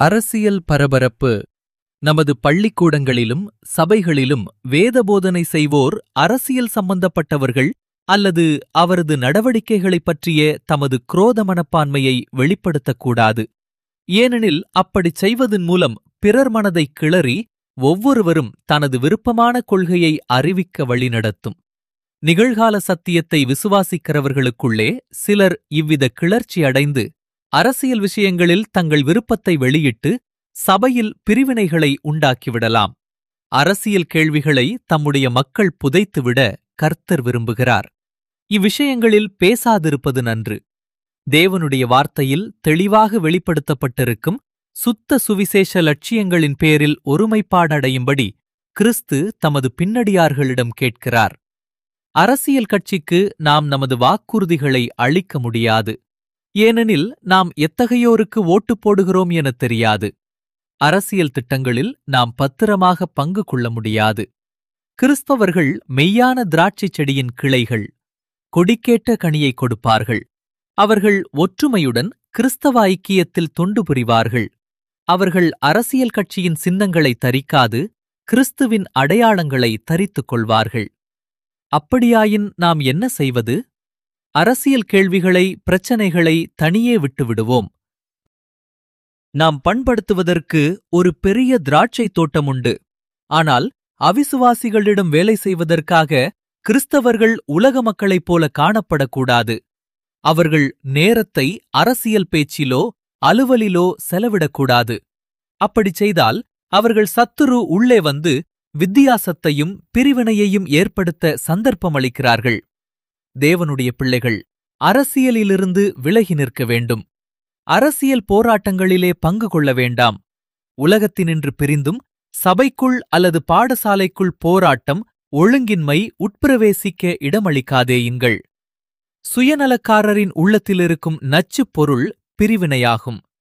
அரசியல் பரபரப்பு நமது பள்ளிக்கூடங்களிலும் சபைகளிலும் வேதபோதனை செய்வோர் அரசியல் சம்பந்தப்பட்டவர்கள் அல்லது அவரது நடவடிக்கைகளைப் பற்றிய தமது குரோத மனப்பான்மையை வெளிப்படுத்தக்கூடாது ஏனெனில் அப்படிச் செய்வதன் மூலம் பிறர் மனதைக் கிளறி ஒவ்வொருவரும் தனது விருப்பமான கொள்கையை அறிவிக்க வழிநடத்தும் நிகழ்கால சத்தியத்தை விசுவாசிக்கிறவர்களுக்குள்ளே சிலர் இவ்வித கிளர்ச்சி அடைந்து அரசியல் விஷயங்களில் தங்கள் விருப்பத்தை வெளியிட்டு சபையில் பிரிவினைகளை உண்டாக்கிவிடலாம் அரசியல் கேள்விகளை தம்முடைய மக்கள் புதைத்துவிட கர்த்தர் விரும்புகிறார் இவ்விஷயங்களில் பேசாதிருப்பது நன்று தேவனுடைய வார்த்தையில் தெளிவாக வெளிப்படுத்தப்பட்டிருக்கும் சுத்த சுவிசேஷ லட்சியங்களின் பேரில் ஒருமைப்பாடடையும்படி கிறிஸ்து தமது பின்னடியார்களிடம் கேட்கிறார் அரசியல் கட்சிக்கு நாம் நமது வாக்குறுதிகளை அளிக்க முடியாது ஏனெனில் நாம் எத்தகையோருக்கு ஓட்டு போடுகிறோம் எனத் தெரியாது அரசியல் திட்டங்களில் நாம் பத்திரமாக பங்கு கொள்ள முடியாது கிறிஸ்தவர்கள் மெய்யான திராட்சைச் செடியின் கிளைகள் கொடிக்கேட்ட கனியை கொடுப்பார்கள் அவர்கள் ஒற்றுமையுடன் கிறிஸ்தவ ஐக்கியத்தில் தொண்டு புரிவார்கள் அவர்கள் அரசியல் கட்சியின் சின்னங்களை தரிக்காது கிறிஸ்துவின் அடையாளங்களை தரித்துக் கொள்வார்கள் அப்படியாயின் நாம் என்ன செய்வது அரசியல் கேள்விகளை பிரச்சனைகளை தனியே விட்டுவிடுவோம் நாம் பண்படுத்துவதற்கு ஒரு பெரிய திராட்சை தோட்டம் உண்டு ஆனால் அவிசுவாசிகளிடம் வேலை செய்வதற்காக கிறிஸ்தவர்கள் உலக மக்களைப் போல காணப்படக்கூடாது அவர்கள் நேரத்தை அரசியல் பேச்சிலோ அலுவலிலோ செலவிடக்கூடாது அப்படிச் செய்தால் அவர்கள் சத்துரு உள்ளே வந்து வித்தியாசத்தையும் பிரிவினையையும் ஏற்படுத்த சந்தர்ப்பமளிக்கிறார்கள் தேவனுடைய பிள்ளைகள் அரசியலிலிருந்து விலகி நிற்க வேண்டும் அரசியல் போராட்டங்களிலே பங்கு கொள்ள வேண்டாம் உலகத்தினின்று பிரிந்தும் சபைக்குள் அல்லது பாடசாலைக்குள் போராட்டம் ஒழுங்கின்மை உட்பிரவேசிக்க இடமளிக்காதேயுங்கள் சுயநலக்காரரின் உள்ளத்திலிருக்கும் நச்சுப் பொருள் பிரிவினையாகும்